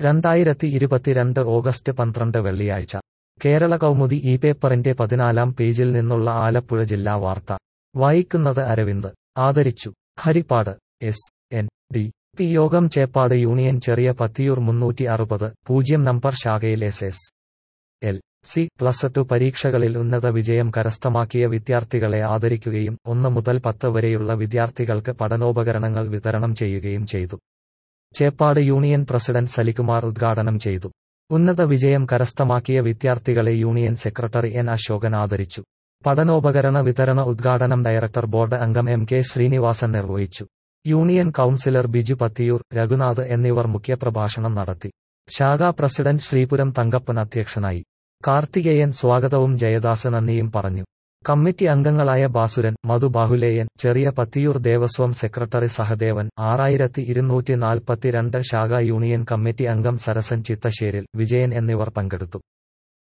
രണ്ടായിരത്തി ഇരുപത്തിരണ്ട് ഓഗസ്റ്റ് പന്ത്രണ്ട് വെള്ളിയാഴ്ച കേരള കൗമുദി ഈ പേപ്പറിന്റെ പതിനാലാം പേജിൽ നിന്നുള്ള ആലപ്പുഴ ജില്ലാ വാർത്ത വായിക്കുന്നത് അരവിന്ദ് ആദരിച്ചു Harippad S N D P യോഗം ചേപ്പാട് യൂണിയൻ ചെറിയ പത്തിയൂർ മുന്നൂറ്റി അറുപത് പൂജ്യം നമ്പർ ശാഖയിൽ S S L C plus two പരീക്ഷകളിൽ ഉന്നത വിജയം കരസ്ഥമാക്കിയ വിദ്യാർത്ഥികളെ ആദരിക്കുകയും ഒന്ന് മുതൽ പത്ത് വരെയുള്ള വിദ്യാർത്ഥികൾക്ക് പഠനോപകരണങ്ങൾ വിതരണം ചെയ്യുകയും ചെയ്തു ചേപ്പാട് യൂണിയൻ പ്രസിഡന്റ് സലികുമാർ ഉദ്ഘാടനം ചെയ്തു ഉന്നത വിജയം കരസ്ഥമാക്കിയ വിദ്യാർത്ഥികളെ യൂണിയൻ സെക്രട്ടറി എൻ അശോകൻ ആദരിച്ചു പഠനോപകരണ വിതരണ ഉദ്ഘാടനം ഡയറക്ടർ ബോർഡ് അംഗം എം കെ ശ്രീനിവാസൻ നിർവഹിച്ചു യൂണിയൻ കൌൺസിലർ ബിജു പത്തിയൂർ രഘുനാഥ് എന്നിവർ മുഖ്യപ്രഭാഷണം നടത്തി ശാഖാ പ്രസിഡന്റ് ശ്രീപുരം തങ്കപ്പൻ അധ്യക്ഷനായി കാർത്തികേയൻ സ്വാഗതവും ജയദാസ് നന്ദിയും പറഞ്ഞു കമ്മിറ്റി അംഗങ്ങളായ ബാസുരൻ മധു ബാഹുലേയൻ ചെറിയ പത്തിയൂർ ദേവസ്വം സെക്രട്ടറി സഹദേവൻ ആറായിരത്തി ഇരുന്നൂറ്റി നാൽപ്പത്തിരണ്ട് ശാഖാ യൂണിയൻ കമ്മിറ്റി അംഗം സരസൻ ചിത്തശ്ശേരിൽ വിജയൻ എന്നിവർ പങ്കെടുത്തു